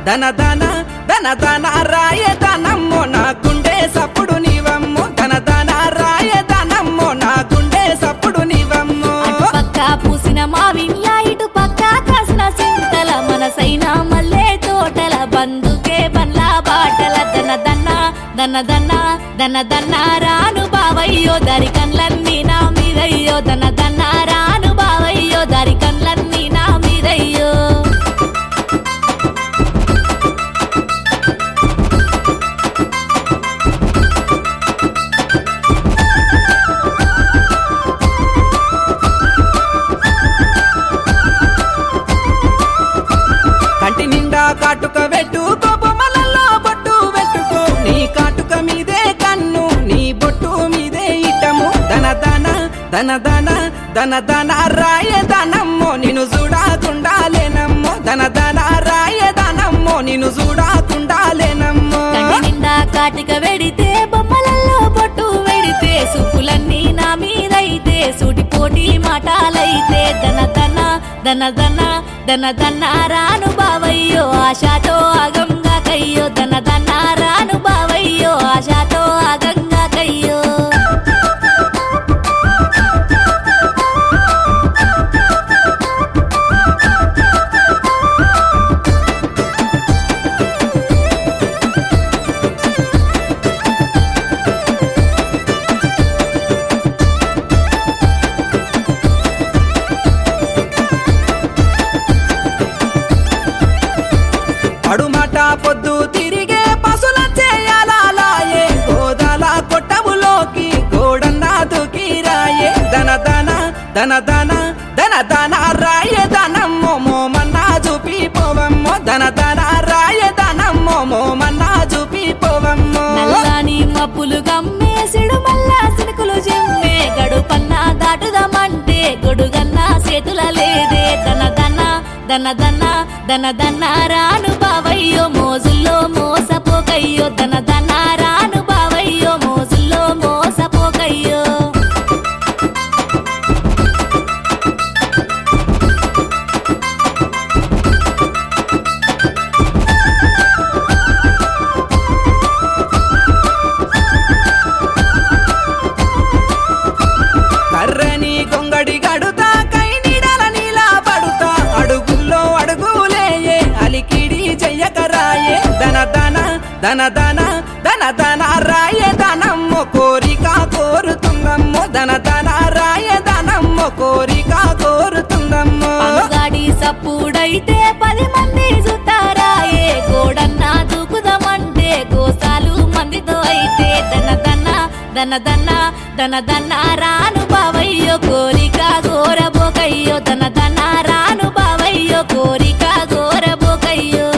ధన ధన ధన ధన రాయదనమ్మో నా గుండె సప్పుడు నీవమ్ము ధన ధన రాయదనమ్మో నా గుండె సప్పుడు నీవమ్ము అటు పక్క పూసిన మావిన్య ఇటు పక్క కాసిన సింతల మనసైన మల్లె తోటల బందుకే బండ్ల బాటల దన దన్న దన దన్న దన దన్న రాను బావయ్యో దారి కన్లన్నీ నా మీదయ్యో దన దన్న రాను బావయ్యో దారి కన్లన్నీ నా మీదయ్యో కంటి నిండా కాటుక పెట్టుకో బొమ్మలలో బొట్టు పెట్టుకో నీ కాటుక మీదే కన్ను నీ బొట్టు మీదే ఇటము ధన ధన ధన ధన ధన ధన రాయదనమ్మో నిన్ను చూడకుండాలేనమ్మో ధన ధన రాయదనమ్మో నిన్ను చూడకుండాలేనమ్మో కంటి నిండా కాటిక వెడితే బొమ్మలలో బొట్టు వెడితే సుప్పులన్నీ నా మీదైతే సూటిపోటి మాటాలైతే దన దన దన దన దన దన్న రాను బావయ్యో ఆశతో అగంగా కయ్యో దన దన్న రాను బావయ్యో ఆశతో అగంగా కయ్యో పడుమాట పొద్దు తిరిగే పశుల చేయాలాయే గోదాల కొట్టములోకి గోడన్న దుకిరాయే ధన ధన ధన ధన ధన ధన రాయ ధనమ్మో మోమన్నా చూపి పోవమ్మో ధన ధన రాయ ధనమ్మో మోమన్నా చూపి పోవమ్మో నల్లని మబ్బులు గమ్మేసిడు మల్లా సినుకులు జిమ్మే గడుపన్న దాటుదామంటే గొడుగన్న చేతుల లేదే దన దన దన దన దన దన రాను బావయ్యో మోజుల్లో మోసపోకయ్యో దన దన రాను బావయ్యో మోజుల్లో మోసపోకయ్యో కర్రని గొంగడి గడుతా కై నీడల నీలా పడుతా అడుగుల్లో అడుగులేయే అలికిడి చెయ్యకరాయే ధన ధన ధన ధన ధన ధన రాయ ధనమ్మో కోరిక కోరుతుందమ్మో ధన ధన రాయ ధనమ్మో కోరిక కోరుతుందమ్మో పనుగాడి సప్పుడైతే పది మంది చూతారాయే గోడన్న దూకుదామంటే గోసాలు మందితో అయితే దన దన్న దన దన్న దన దన్న రాను బావయ్యో కోరిక గోరబోకయ్యో దన దన్న రాను బావయ్యో కోరిక గోరబోకయ్యో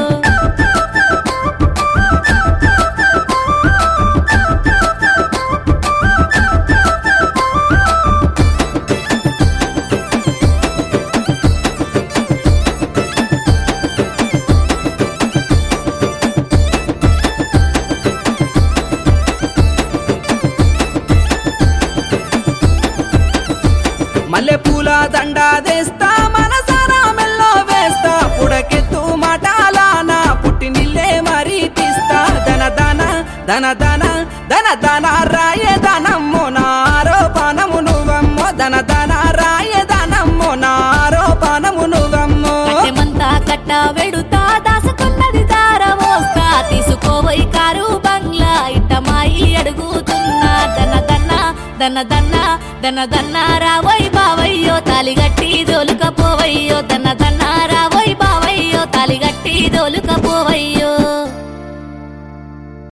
మల్లె పూల దండ తెస్తా మనసారా మెల్లో వేస్తా పుడకెత్తు మటాలానా పుట్టి నిల్లే మరీ తీస్తా ధన ధన ధన ధన ధన ధన రాయ ధనమ్మో నారోపణము నువ్వమ్మో ధన ధన రాయ ధనమ్మో నారోపణము నువ్వమ్మో కట్టెమంతా కట్ట వెడుతా దాసుకున్నది దార మోస్తా తీసుకోవై కారు బంగ్లా ఇట్టమాయి అడుగుతున్నా దన దన్న దన దన్న దన దన్న రావోయ్ బావయ్యో తాలిగట్టి దోలుకపోవయ్యో దన దన్న రావోయ్ బావయ్యో తాలిగట్టి దోలుకపోవయ్యో